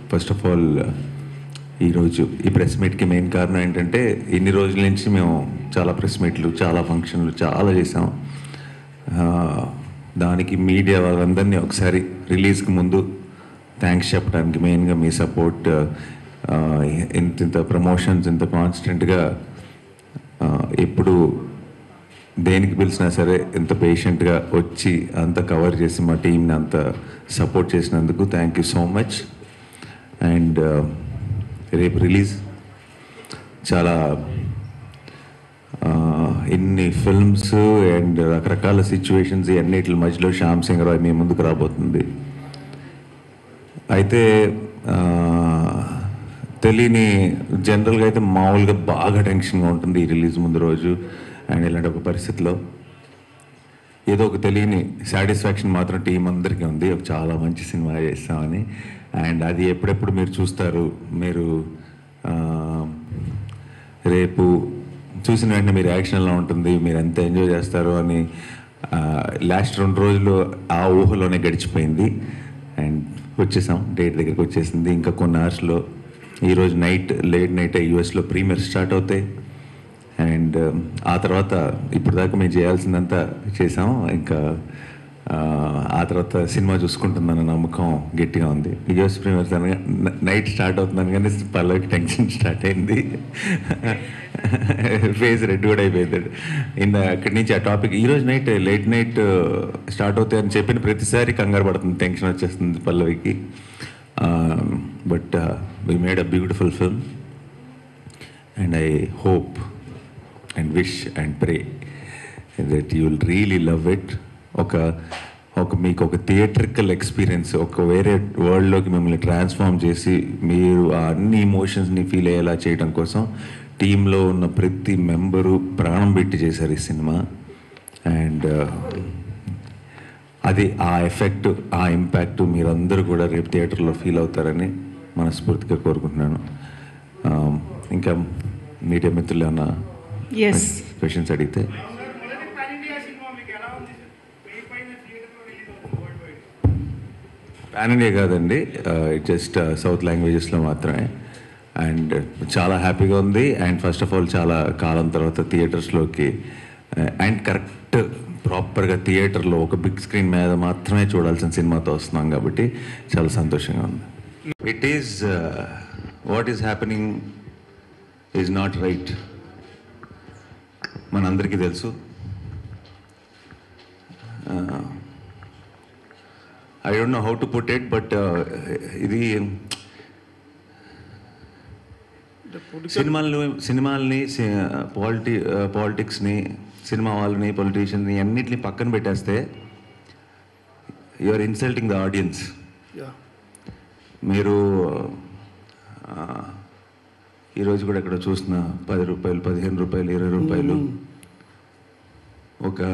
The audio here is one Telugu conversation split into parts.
ఫస్ట్ ఆఫ్ ఆల్ ఈరోజు ఈ ప్రెస్ మీట్కి మెయిన్ కారణం ఏంటంటే ఇన్ని రోజుల నుంచి మేము చాలా ప్రెస్ మీట్లు చాలా ఫంక్షన్లు చాలా చేసాం ఆ, దానికి మీడియా వాళ్ళందరినీ ఒకసారి రిలీజ్కి ముందు థ్యాంక్స్ చెప్పడానికి మెయిన్గా మీ సపోర్ట్ ఇంత ఇంత ప్రమోషన్స్ ఇంత కాన్స్టెంట్గా ఎప్పుడు దేనికి పిలిచినా సరే ఎంత పేషెంట్గా వచ్చి అంత కవర్ చేసి మా టీంని అంత సపోర్ట్ చేసినందుకు thank you so much and రేపు రిలీజ్ చాలా ఆ, ఇన్ని ఫిల్మ్స్ అండ్ రకరకాల సిచ్యువేషన్స్ అన్నిటి మధ్యలో శ్యామ్ సింగ్ రాయ్ మీ ముందుకు రాబోతుంది అయితే ఆ, తెలియని జనరల్గా అయితే మామూలుగా బాగా టెన్షన్గా ఉంటుంది ఈ రిలీజ్ ముందు రోజు అండ్ ఇలాంటి ఒక పరిస్థితిలో ఏదో ఒక తెలియని సాటిస్ఫాక్షన్ మాత్రం టీం అందరికీ ఉంది ఒక చాలా మంచి సినిమా చేస్తామని అండ్ అది ఎప్పుడెప్పుడు మీరు చూస్తారు మీరు ఆ, రేపు చూసిన వెంటనే మీ రియాక్షన్ ఎలా ఉంటుంది మీరు ఎంత ఎంజాయ్ చేస్తారు అని లాస్ట్ రెండు రోజులు ఆ ఊహలోనే గడిచిపోయింది అండ్ వచ్చేసాం డేట్ దగ్గరికి వచ్చేసింది ఇంకా కొన్ని అవర్స్లో ఈరోజు నైట్ లేట్ నైట్ యూఎస్లో ప్రీమియర్ స్టార్ట్ అవుతాయి అండ్ ఆ తర్వాత ఇప్పుడు దాకా మేము చేయాల్సిందంతా చేసాం ఇంకా ఆ, ఆ తర్వాత సినిమా చూసుకుంటుందన్న నమ్మకం గట్టిగా ఉంది యూఎస్ ప్రీమియర్స్ అనగా నైట్ స్టార్ట్ అవుతుందని కానీ పల్లవికి టెన్షన్ స్టార్ట్ అయింది ఫేస్ రెడ్ కూడా అయిపోయింది ఇంద అక్కడి నుంచి ఆ టాపిక్ ఈరోజు నైట్ లేట్ నైట్ స్టార్ట్ అవుతాయి అని చెప్పిన ప్రతిసారి కంగారు పడుతుంది టెన్షన్ వచ్చేస్తుంది పల్లవికి but we made a beautiful film and I hope and wish and pray that you will really love it ఒక ఒక మీకు ఒక థియేట్రికల్ ఎక్స్పీరియన్స్ ఒక వేరే వరల్డ్లోకి మిమ్మల్ని ట్రాన్స్ఫార్మ్ చేసి మీరు ఆ అన్ని ఇమోషన్స్ని ఫీల్ అయ్యేలా చేయడం కోసం టీంలో ఉన్న ప్రతి మెంబరు ప్రాణం పెట్టి చేశారు ఈ సినిమా అండ్ అది ఆ ఎఫెక్ట్ ఆ ఇంపాక్ట్ మీరందరూ కూడా రేపు థియేటర్లో ఫీల్ అవుతారని మనస్ఫూర్తిగా కోరుకుంటున్నాను ఆ, ఇంకా మీడియా మిత్రులు ఏమన్నా Yes. క్వశ్చన్స్ అడిగితే పాన్ ఇండియా కాదండి ఇట్ జస్ట్ సౌత్ లాంగ్వేజెస్లో మాత్రమే అండ్ చాలా హ్యాపీగా ఉంది అండ్ ఫస్ట్ ఆఫ్ ఆల్ చాలా కాలం తర్వాత థియేటర్స్లోకి అండ్ కరెక్ట్ ప్రాపర్గా థియేటర్లో ఒక బిగ్ స్క్రీన్ మీద మాత్రమే చూడాల్సిన సినిమాతో వస్తున్నాం కాబట్టి చాలా సంతోషంగా ఉంది it is what is happening is not right మనందరికీ తెలుసు I don't know how to put it but ఇది సినిమాలను సినిమాల్ని పాలిటి పాలిటిక్స్ని సినిమా వాళ్ళని పొలిటీషియన్ని అన్నిటిని పక్కన పెట్టేస్తే you are insulting the audience మీరు ఆ, ఈరోజు కూడా ఇక్కడ చూసిన పది రూపాయలు పదిహేను రూపాయలు ఇరవై రూపాయలు ఒక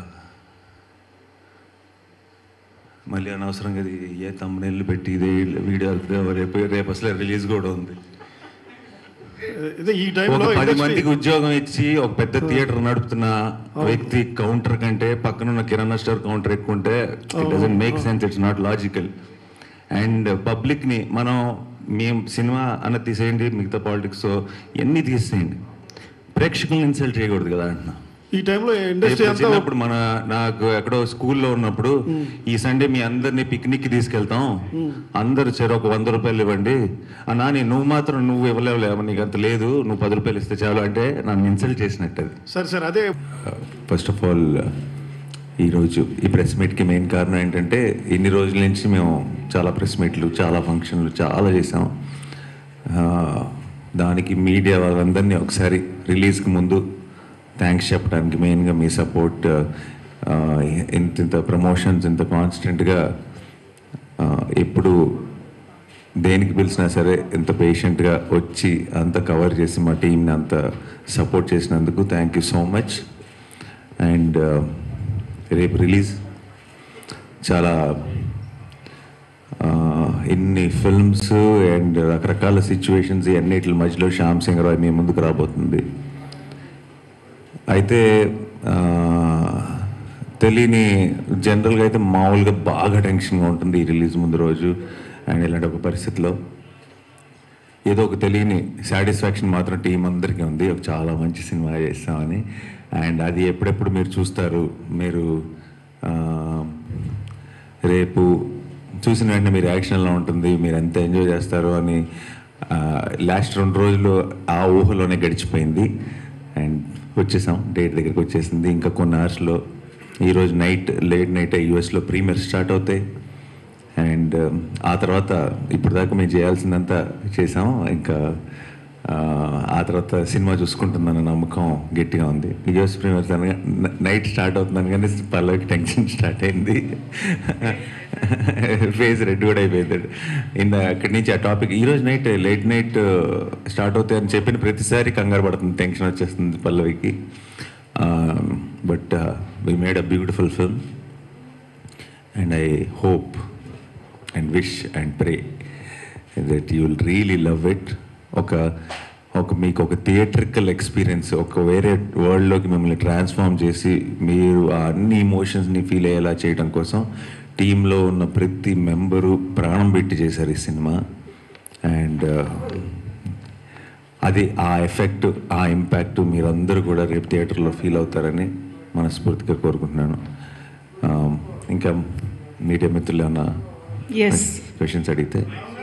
మళ్ళీ అనవసరంగా ఇది ఏ తమ్ముళ్ళు పెట్టి ఇదే వీడియో రేపు రేపు అసలు రిలీజ్ కూడా ఉంది ఇదే ఈ ఒక టైంలో పది మందికి ఉద్యోగం ఇచ్చి ఒక పెద్ద థియేటర్ నడుపుతున్న వ్యక్తి కౌంటర్ కంటే పక్కన ఉన్న కిరాణా స్టోర్ కౌంటర్ ఎక్కువ ఉంటే it doesn't make sense it's not logical and public ని మనం మేము సినిమా అన్న తీసేయండి మిగతా పాలిటిక్స్ ఎన్ని తీసేయండి ప్రేక్షకులను ఇన్సల్ట్ చేయకూడదు కదా అంటున్నా ఈ టైంలో ఇండస్ట్రీ ఇప్పుడు అంతా చిన్నప్పుడు మన నాకు ఎక్కడో స్కూల్లో ఉన్నప్పుడు ఈ సండే మీ అందరినీ పిక్నిక్ కి తీసుకెళ్తాం అందరు చెరు ఒక వంద రూపాయలు ఇవ్వండి ఆ నాని నువ్వు మాత్రం నువ్వు ఇవ్వలేవు నీకు అంత లేదు నువ్వు పది రూపాయలు ఇస్తే చాలు అంటే నన్ను ఇన్సల్ట్ చేసినట్టు అది సరే సార్ అదే ఫస్ట్ ఆఫ్ ఆల్ ఈరోజు ఈ ప్రెస్ మీట్కి మెయిన్ కారణం ఏంటంటే ఇన్ని రోజుల నుంచి మేము చాలా ప్రెస్ మీట్లు చాలా ఫంక్షన్లు చాలా చేసాం ఆ, దానికి మీడియా వాళ్ళందరినీ ఒకసారి రిలీజ్కి ముందు థ్యాంక్స్ చెప్పడానికి మెయిన్గా మీ సపోర్ట్ ఇంత ఇంత ప్రమోషన్స్ ఇంత కాన్స్టెంట్గా ఎప్పుడు దేనికి పిలిచినా సరే ఎంత పేషెంట్గా వచ్చి అంత కవర్ చేసి మా టీంని అంత సపోర్ట్ చేసినందుకు thank you so much and రేపు రిలీజ్ చాలా ఆ, ఇన్ని ఫిల్మ్స్ అండ్ రకరకాల సిచ్యువేషన్స్ అన్నిటి మధ్యలో శ్యామ్ సింగ్ రాయ్ మీ ముందుకు రాబోతుంది అయితే ఆ, తెలియని జనరల్గా అయితే మామూలుగా బాగా టెన్షన్గా ఉంటుంది ఈ రిలీజ్ ముందు రోజు అండ్ ఇలాంటి ఒక పరిస్థితిలో ఏదో ఒక తెలియని సాటిస్ఫాక్షన్ మాత్రం టీం అందరికీ ఉంది ఒక చాలా మంచి సినిమా చేస్తామని అండ్ అది ఎప్పుడెప్పుడు మీరు చూస్తారు మీరు ఆ, రేపు చూసిన వెంటనే మీరు యాక్షన్ ఎలా ఉంటుంది మీరు ఎంత ఎంజాయ్ చేస్తారు అని లాస్ట్ రెండు రోజులు ఆ ఊహలోనే గడిచిపోయింది అండ్ వచ్చేసాం డేట్ దగ్గరికి వచ్చేసింది ఇంకా కొన్ని అవర్స్లో ఈరోజు నైట్ లేట్ నైట్ యూఎస్లో ప్రీమియర్ స్టార్ట్ అవుతాయి అండ్ ఆ తర్వాత ఇప్పుడు దాకా మేము చేయాల్సిందంతా చేసాం ఇంకా ఆ, ఆ తర్వాత సినిమా చూసుకుంటుందన్న నమ్మకం గట్టిగా ఉంది యూఎస్ ప్రీమియర్ అనగా నైట్ స్టార్ట్ అవుతుందని కానీ పల్లవికి టెన్షన్ స్టార్ట్ అయింది ఫేస్ రెడ్ కూడా అయిపోయింది ఇంద అక్కడి నుంచి ఆ టాపిక్ ఈరోజు నైట్ లేట్ నైట్ స్టార్ట్ అవుతాయి అని చెప్పిన ప్రతిసారి కంగారు పడుతుంది టెన్షన్ వచ్చేస్తుంది పల్లవికి but we made a beautiful film and I hope and wish and pray that you will really love it ఒక ఒక మీకు ఒక థియేట్రికల్ ఎక్స్పీరియన్స్ ఒక వేరే వరల్డ్లోకి మిమ్మల్ని ట్రాన్స్ఫార్మ్ చేసి మీరు ఆ అన్ని ఇమోషన్స్ని ఫీల్ అయ్యేలా చేయడం కోసం టీంలో ఉన్న ప్రతి మెంబరు ప్రాణం పెట్టి చేశారు ఈ సినిమా అండ్ అది ఆ ఎఫెక్ట్ ఆ ఇంపాక్ట్ మీరందరూ కూడా రేపు థియేటర్లో ఫీల్ అవుతారని మనస్ఫూర్తిగా కోరుకుంటున్నాను Um, ఇంకా మీడియా మిత్రులు ఏమన్నా Yes. క్వశ్చన్స్ అడిగితే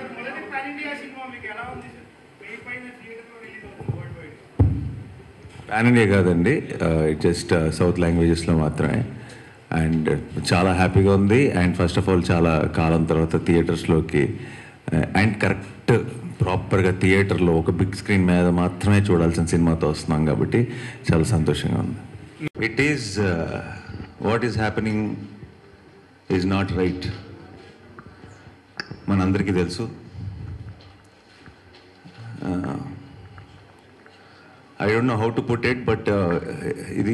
పాన్ ఇండియా కాదండి జస్ట్ సౌత్ లాంగ్వేజెస్లో మాత్రమే అండ్ చాలా హ్యాపీగా ఉంది అండ్ ఫస్ట్ ఆఫ్ ఆల్ చాలా కాలం తర్వాత థియేటర్స్లోకి అండ్ కరెక్ట్ ప్రాపర్గా థియేటర్లో ఒక బిగ్ స్క్రీన్ మీద మాత్రమే చూడాల్సిన సినిమాతో వస్తున్నాం కాబట్టి చాలా సంతోషంగా ఉంది it is what is happening is not right మనందరికీ తెలుసు I don't know how to put it but ఇది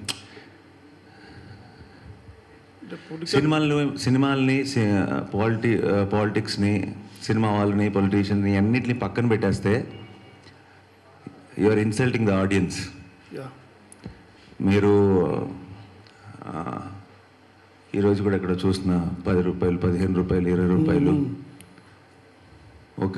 సినిమాలను సినిమాల్ని పాలిటి పాలిటిక్స్ని సినిమా వాళ్ళని పొలిటీషియన్ని అన్నిటిని పక్కన పెట్టేస్తే you are insulting the audience yeah మీరు ఆ, ఈరోజు కూడా ఇక్కడ చూసిన పది రూపాయలు పదిహేను రూపాయలు ఇరవై రూపాయలు ఒక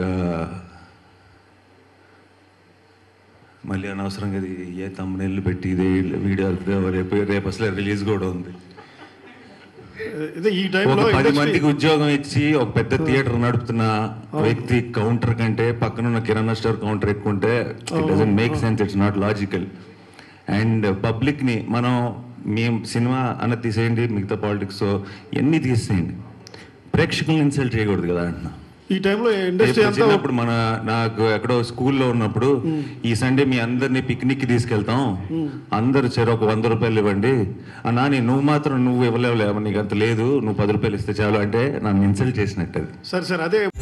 మళ్ళీ అనవసరంగా ఇది ఏ తమ్ముళ్ళు పెట్టి ఇదే వీడియో రేపు రేపు అసలు రిలీజ్ కూడా ఉంది ఇదే ఈ టైంలో ఒక పది ఇండస్ట్రీ మందికి ఉద్యోగం ఇచ్చి ఒక పెద్ద థియేటర్ నడుపుతున్న వ్యక్తి కౌంటర్ కంటే పక్కన ఉన్న కిరాణా స్టోర్ కౌంటర్ ఎక్కువ ఉంటే it doesn't make sense it's not logical and public ని మనం మేము సినిమా అన్న తీసేయండి మిగతా పాలిటిక్స్ ఎన్ని తీసేయండి ప్రేక్షకులను ఇన్సల్ట్ చేయకూడదు కదా అంటున్నా ఈ టైంలో ఇండస్ట్రీ రేపు అంతా చిన్నప్పుడు మన నాకు ఎక్కడో స్కూల్లో ఉన్నప్పుడు ఈ సండే మీ అందరినీ పిక్నిక్ కి తీసుకెళ్తాం అందరు చెరు ఒక వంద రూపాయలు ఇవ్వండి ఆ నాని నువ్వు మాత్రం నువ్వు ఇవ్వలేవులేవు నీకు అంత లేదు నువ్వు పది రూపాయలు ఇస్తే చాలు అంటే నన్ను ఇన్సల్ట్ చేసినట్టు అది సరే సరే అదే